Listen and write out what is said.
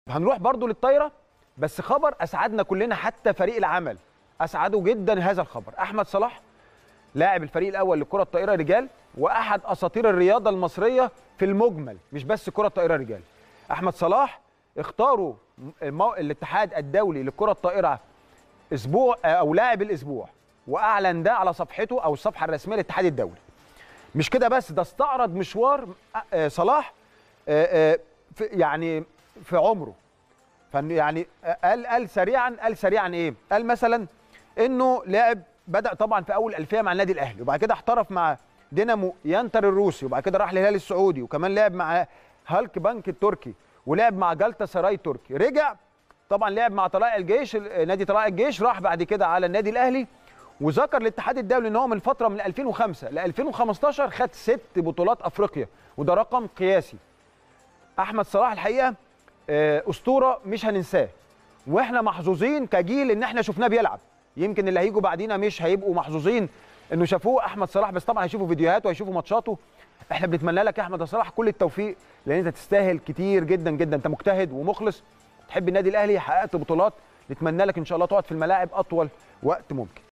هنروح برضو للطايره بس خبر اسعدنا كلنا حتى فريق العمل اسعده جدا هذا الخبر احمد صلاح لاعب الفريق الاول لكره الطائره رجال واحد اساطير الرياضه المصريه في المجمل مش بس كره الطائره رجال احمد صلاح اختاروا المو... الاتحاد الدولي للكره الطائره اسبوع او لاعب الاسبوع واعلن ده على صفحته او الصفحه الرسميه للاتحاد الدولي مش كده بس ده استعرض مشوار آه، صلاح آه، آه، في يعني في عمره يعني قال قال سريعا قال سريعا ايه قال مثلا انه لعب بدا طبعا في اول الفيه مع النادي الاهلي وبعد كده احترف مع دينامو ينتر الروسي وبعد كده راح للهلال السعودي وكمان لعب مع هالك بنك التركي ولعب مع جالتا سراي التركي رجع طبعا لعب مع طلائع الجيش نادي طلائع الجيش راح بعد كده على النادي الاهلي وذكر الاتحاد الدولي ان هو من فتره من 2005 ل 2015 خد ست بطولات افريقيا وده رقم قياسي احمد صلاح الحقيقه آه، اسطوره مش هننساه واحنا محظوظين كجيل ان احنا شفناه بيلعب يمكن اللي هيجوا بعدينا مش هيبقوا محظوظين انه شافوه احمد صلاح بس طبعا هيشوفوا فيديوهاته وهيشوفوا ماتشاته احنا بنتمنى لك يا احمد صلاح كل التوفيق لان انت تستاهل كتير جدا جدا انت مجتهد ومخلص تحب النادي الاهلي حققت بطولات نتمنى لك ان شاء الله تقعد في الملاعب اطول وقت ممكن